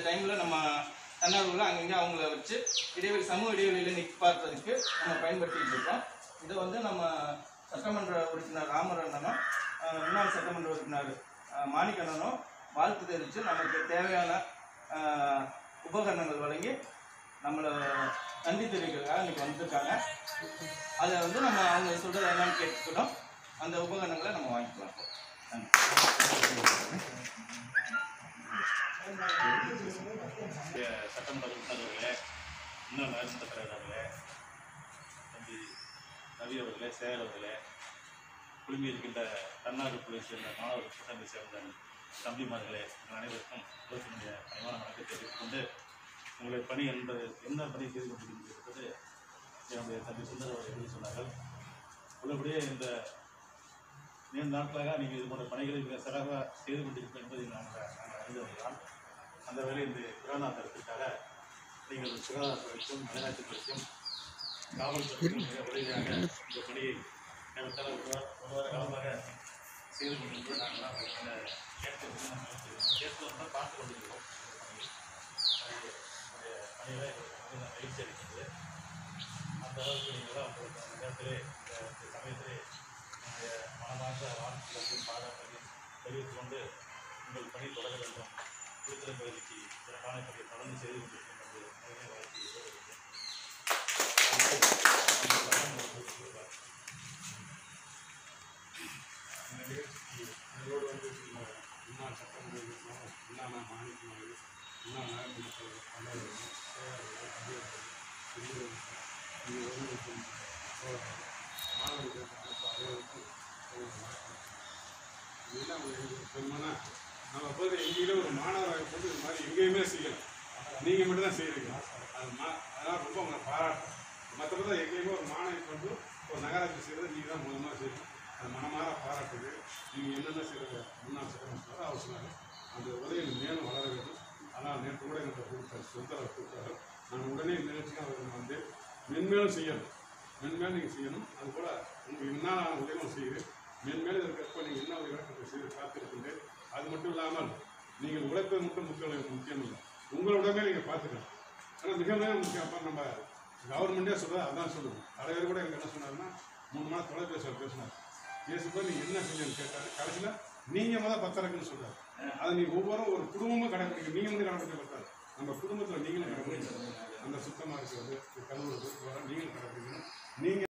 டைமில் நம்ம தன்னார்வலர்கள் அங்கங்கே அவங்கள வச்சு இடைவெளி சமூக இடைவெளியில் நிற்பாட்டுறதுக்கு நம்ம பயன்படுத்திட்டு இருக்கோம் இதை வந்து நம்ம சட்டமன்ற உறுப்பினர் ராமரண்ணனும் அஹ், முன்னாள் சட்டமன்ற உறுப்பினர் அஹ், மாணிக்கண்ணனும் வாழ்த்து தெரிவித்து நமக்கு தேவையான அஹ், உபகரணங்கள் வழங்கி நம்மளை நன்றி தெரிவிக்கிறதுக்காக இன்னைக்கு வந்திருக்காங்க அதை வந்து நம்ம அவங்க சொல்கிறது என்னன்னு கேட்டுக்கிட்டோம் அந்த உபகரணங்களை நம்ம வாங்கிக்கலாம் நன்றி இந்திய சட்டமன்ற உறுப்பினர்களே இன்னும் நகர்மன்ற தலைவர்களே தம்பி ரவி அவர்களே சேகர் அவர்களே குழுமி இருக்கின்ற தன்னார்வ குழுவை சேர்ந்த மாணவர் கூட்டமை சேர்ந்த தம்பிமார்களே உங்கள் அனைவருக்கும் உலகத்தினுடைய பணிவான வணக்கத்தை தெரிவித்துக் கொண்டு உங்களுடைய பணி என்பது என்ன பணி செய்து கொண்டிருக்கிறது என்னுடைய தம்பி சுந்தர் அவர்கள் எழுதி சொன்னார்கள் உள்ளபடியே இந்த நீண்ட நாட்களாக நீங்கள் இது போன்ற பணிகளை மிக சிறப்பாக செய்து கொண்டிருப்போம் என்பதை நாங்கள் நாங்கள் அறிந்தவர்களால் அந்த வேலை இந்த கொரோனா தடுப்பிற்காக நீங்கள் சுகாதாரத்துறைக்கும் நகராட்சித்துறைக்கும் காவல்துறைக்கும் மிக உதவியாக இந்த பணியை ஏறத்தாழ ஒரு வார ஒரு வார காலமாக செய்து கொண்டிருக்கிறோம் நாங்கள் அந்த கேட்டு கேட்டு வந்து பார்த்து கொண்டிருக்கிறோம் அது நம்முடைய பணிகளை மிகுந்த மகிழ்ச்சி அளிக்கிறது அந்த அளவுக்கு நீங்களாம் உங்களுக்கு அந்த நேரத்திலே இந்த இந்த சமயத்திலே என்னுடைய மனமார்ந்த வாழ்த்துக்களையும் பாராட்டையும் தெரிவித்துக் கொண்டு உங்கள் பணி தொடர வேண்டும் விடுதலை பகுதிக்கு சிறப்பான பணியை தொடர்ந்து செய்து கொண்டிருக்கும் என்று நிறைய வாழ்த்தி சொல்லுகிறேன் இந்த நிகழ்ச்சிக்கு எங்களோடு வந்து இருக்கின்ற முன்னாள் சட்டமன்ற உறுப்பினர் முன்னாள் மாநில முன்னாள் நகர்மன்ற தலைவர் பல்லவர்கள் சேவர்கள் அதிகாரிகள் பெரியவர்கள் இங்கே வந்து இருக்கும் சோழர்கள் மாணவர்கள் அனைத்து அனைவருக்கும் எனது வணக்கம் இது என்ன ஒரு பெருமைனா நம்ம போது எங்கேயுமே ஒரு மாணவராக போட்டு இது மாதிரி எங்கேயுமே செய்யலாம் நீங்கள் மட்டும் தான் செய்கிறீங்க அது மா அதனால் ரொம்ப உங்களை பாராட்டுறேன் மற்றபடி எங்கேயுமே ஒரு மாணவி கொண்டு ஒரு நகராட்சி செய்கிறது நீங்கள் தான் மூலமாக செய்யணும் அது மனமார பாராட்டுது நீங்கள் என்னென்ன செய்கிற முன்னாள் சட்டமன்ற அவர் சொன்னார் அந்த உதவி மேலும் வளர வேண்டும் ஆனால் நேற்று கூட எனக்கு கொடுத்தார் சுந்தர கொடுத்தாரு நான் உடனே இந்த நிகழ்ச்சிக்கு அவருக்கு வந்து மென்மேலும் செய்யணும் மென்மேலும் நீங்கள் செய்யணும் அது கூட உங்களுக்கு என்ன உதவியும் செய்யுது மென்மேலும் இருக்கிறப்ப நீங்கள் என்ன உதவி செய்து காத்திருக்கின்றேன் அது மட்டும் இல்லாமல் நீங்கள் உழைப்பது மட்டும் முக்கியம் முக்கியம் இல்லை உங்களோட உடம்பே நீங்கள் பார்த்துக்கலாம் ஆனால் மிக மிக முக்கியம் அப்போ நம்ம கவர்மெண்ட்டே சொல்கிறது அதான் சொல்லுது தலைவர் கூட எனக்கு என்ன சொன்னாருன்னா மூணு மாதம் தொலைபேசியில் பேசினார் பேசும்போது நீங்கள் என்ன செஞ்சேன்னு கேட்டார் கடைசியில் நீங்கள் முதல் பத்திரக்குன்னு சொல்றாரு அதை நீங்கள் ஒவ்வொரு ஒரு குடும்பமும் கடைப்பிடிக்க நீங்கள் வந்து கடைப்பிடிக்க பத்தாது நம்ம குடும்பத்தில் நீங்களும் கடைப்பிடிக்கணும் அந்த சுத்தமாக இருக்கிறது கழுவுறது இதெல்லாம் நீங்களும் கடைப்பிடிக்கணும் நீங்கள்